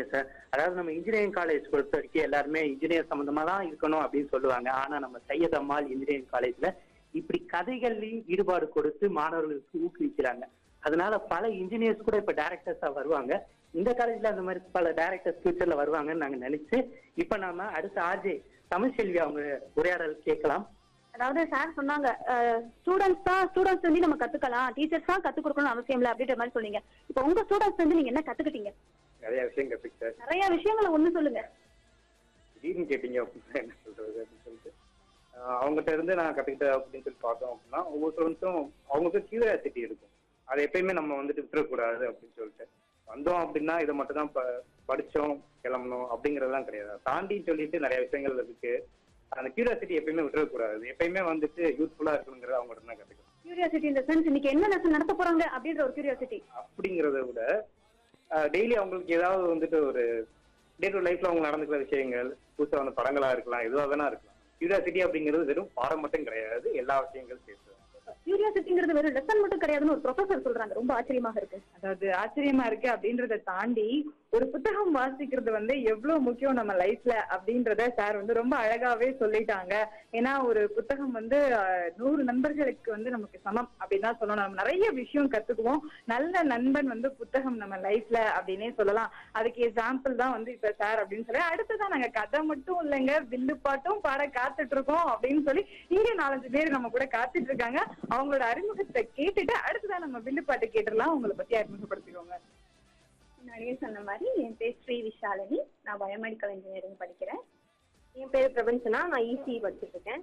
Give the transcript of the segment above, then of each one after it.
sir அதாவது நம்ம engineering college பொறுத்த வரைக்கும் எல்லாருமே இன்ஜினியர் சம்பந்தமா தான் இருக்கணும் அப்படின்னு சொல்லுவாங்க ஆனா நம்ம சையத் அம்மாள் இன்ஜினியரிங் காலேஜ்ல இப்படி கதைகள்லையும் ஈடுபாடு கொடுத்து மாணவர்களுக்கு ஊக்குவிக்கிறாங்க அதனால பல இன்ஜினியர்ஸ் கூட இப்ப டைரக்டர்ஸா வருவாங்க இந்த காலேஜ்ல அந்த மாதிரி பல டைரக்டர்ஸ் ஃபியூச்சர்ல வருவாங்கன்னு நாங்க நினைச்சு இப்ப நாம அடுத்த ஆர்ஜே தமிழ்செல்வி அவங்க உரையாடல் கேட்கலாம் அதாவது சார் சொன்னாங்க ஸ்டூடெண்ட்ஸ் தான் ஸ்டூடெண்ட்ஸ் வந்து நம்ம கத்துக்கலாம் டீச்சர்ஸ் தான் கத்துக் கொடுக்கணும் அவசியம் இல்லை அப்படின்ற மாதிரி சொன்னீங்க இப்போ உங்க ஸ்டூடெண்ட்ஸ் வந்து நீங்க என்ன கத்துக்கிட்டீங்க நிறைய விஷயம் கற்றுக்கிட்டேன் நிறைய விஷயங்களை ஒண்ணு சொல்லுங்க திடீர்னு கேட்டீங்க அப்படின்னா என்ன சொல்றது அப்படின்னு சொல்லிட்டு ஆஹ் அவங்ககிட்ட இருந்து நான் கற்றுக்கிட்டேன் அப்படின்னு சொல்லி பார்த்தோம் அப்படின்னா ஒவ்வொரு ஸ்டூடெண்ட்ஸும் அவங்களுக்கு கியூரியாசிட்டி இருக்கும் அதை எப்பயுமே நம்ம வந்துட்டு விட்டுறக்கூடாது அப்படின்னு சொல்லிட்டு வந்தோம் அப்படின்னா இதை மட்டும் தான் படித்தோம் கிளம்பணும் அப்படிங்கிறதுலாம் கிடையாது அதை தாண்டி சொல்லிட்டு நிறைய விஷயங்கள் இருக்கு அந்த கியூரியாசிட்டி எப்பயுமே விட்டுறக்கூடாது எப்பயுமே வந்துட்டு யூஸ்ஃபுல்லாக இருக்கணுங்கிறத அவங்ககிட்ட தான் கற்றுக்கணும் கியூரியாசிட்டி இந்த சென்ஸ் இன்னைக்கு என்ன லெசன் நடத்த போறாங்க அப்படின்ற ஒரு கியூரியாசிட்டி அப்படிங்கிறத விட டெய்லி அவங்களுக்கு ஏதாவது வந்துட்டு ஒரு டே டு லைஃப்ல அவங்க நடந்துக்கிற விஷயங்கள் புதுசாக வந்து படங்களா இருக்கலாம் எதுவாக வேணா இருக்கலாம் கியூரியாசிட்டி அப்படிங்கிறது வெறும் பாடம் மட்டும் கிடையாது எல்லா விஷயங்களும் சேர்த்து கியூரியாசிட்டிங்கிறது வெறும் லெசன் மட்டும் கிடையாதுன்னு ஒரு ப்ரொஃபசர் சொல்றாங்க ரொம்ப ஆச்சரியமாக இருக்கு அதாவது ஆச்சரியமா இருக்கு அப்படின்றத தாண்டி ஒரு புத்தகம் வாசிக்கிறது வந்து எவ்வளவு முக்கியம் நம்ம லைஃப்ல அப்படின்றத சார் வந்து ரொம்ப அழகாவே சொல்லிட்டாங்க ஏன்னா ஒரு புத்தகம் வந்து அஹ், நூறு நண்பர்களுக்கு வந்து நமக்கு சமம் அப்படின்னு தான் சொல்லணும் நம்ம நிறைய விஷயம் கத்துக்குவோம் நல்ல நண்பன் வந்து புத்தகம் நம்ம லைஃப்ல அப்படின்னே சொல்லலாம் அதுக்கு எக்ஸாம்பிள் தான் வந்து இப்ப சார் அப்படின்னு சொல்லி அடுத்ததான் நாங்க கதை மட்டும் இல்லைங்க வில்லு பாட்டும் பாட காத்துட்டு இருக்கோம் அப்படின்னு சொல்லி இங்க நாலஞ்சு பேர் நம்ம கூட காத்துட்டு இருக்காங்க அவங்களோட அறிமுகத்தை கேட்டுட்டு அடுத்ததான் நம்ம வில்லு பாட்டு கேட்டுடலாம் உங்களை பத்தி அறிமுகப்படுத்திக்கோங்க முன்னாடியே சொன்ன மாதிரி என் பேர் ஸ்ரீ விஷாலினி நான் பயோமெடிக்கல் இன்ஜினியரிங் படிக்கிறேன் என் பேர் பிரபஞ்சனா நான் இசி படிச்சுட்டு இருக்கேன்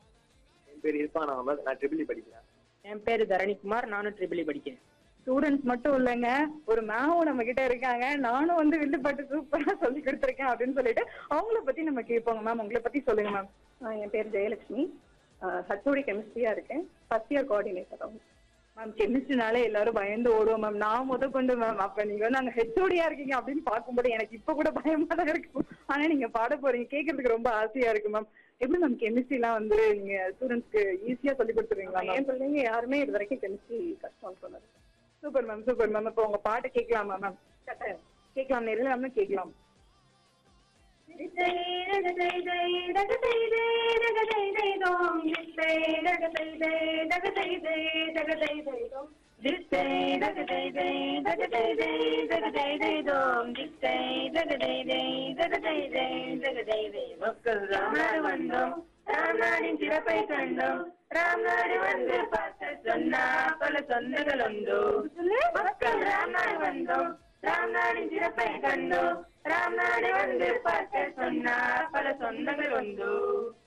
என் பேர் இருப்பான் அகமது நான் ட்ரிபிளி படிக்கிறேன் என் பேரு தரணிக்குமார் நானும் ட்ரிபிளி படிக்கிறேன் ஸ்டூடெண்ட்ஸ் மட்டும் இல்லைங்க ஒரு மேமும் நம்ம கிட்ட இருக்காங்க நானும் வந்து வில்லுப்பாட்டு சூப்பரா சொல்லி கொடுத்துருக்கேன் அப்படின்னு சொல்லிட்டு அவங்கள பத்தி நம்ம கேட்போங்க மேம் உங்களை பத்தி சொல்லுங்க மேம் என் பேர் ஜெயலட்சுமி ஹச்ஓடி கெமிஸ்ட்ரியா இருக்கேன் ஃபர்ஸ்ட் இயர் கோஆர்டினேட்டர் ஆகும் மேம் கெமிஸ்ட்ரினாலே எல்லாரும் பயந்து ஓடுவோம் மேம் நான் முத கொண்டு மேம் அப்ப நீங்க வந்து அங்க ஹெச்ஓடியா இருக்கீங்க அப்படின்னு பார்க்கும்போது எனக்கு இப்ப கூட பயமா தான் இருக்கு ஆனா நீங்க பாட போறீங்க கேட்கறதுக்கு ரொம்ப ஆசையா இருக்கு மேம் எப்படி மேம் கெமிஸ்ட்ரி எல்லாம் வந்து நீங்க ஸ்டூடெண்ட்ஸ்க்கு ஈஸியா சொல்லி கொடுத்துருவீங்களா என் பிள்ளைங்க யாருமே இது வரைக்கும் கெமிஸ்ட்ரி கஷ்டம்னு சொன்னது சூப்பர் மேம் சூப்பர் மேம் இப்போ உங்க பாட்டு கேட்கலாமா மேம் கேட்கலாம் நேரில் மேம் கேட்கலாம் மக்கள் ராமநாடு வந்தோம் ராமநாடின் சிறப்பை கண்டோம் ராமநாடு வந்து பார்க்க சொன்னா பல சொந்தங்கள் உண்டோ மக்கள் ராமநாடு வந்தோம் ராமநாடின் சிறப்பை கண்டோம் ராமநாடு வந்து பார்க்க சொன்னா பல சொந்தங்கள் உண்டோ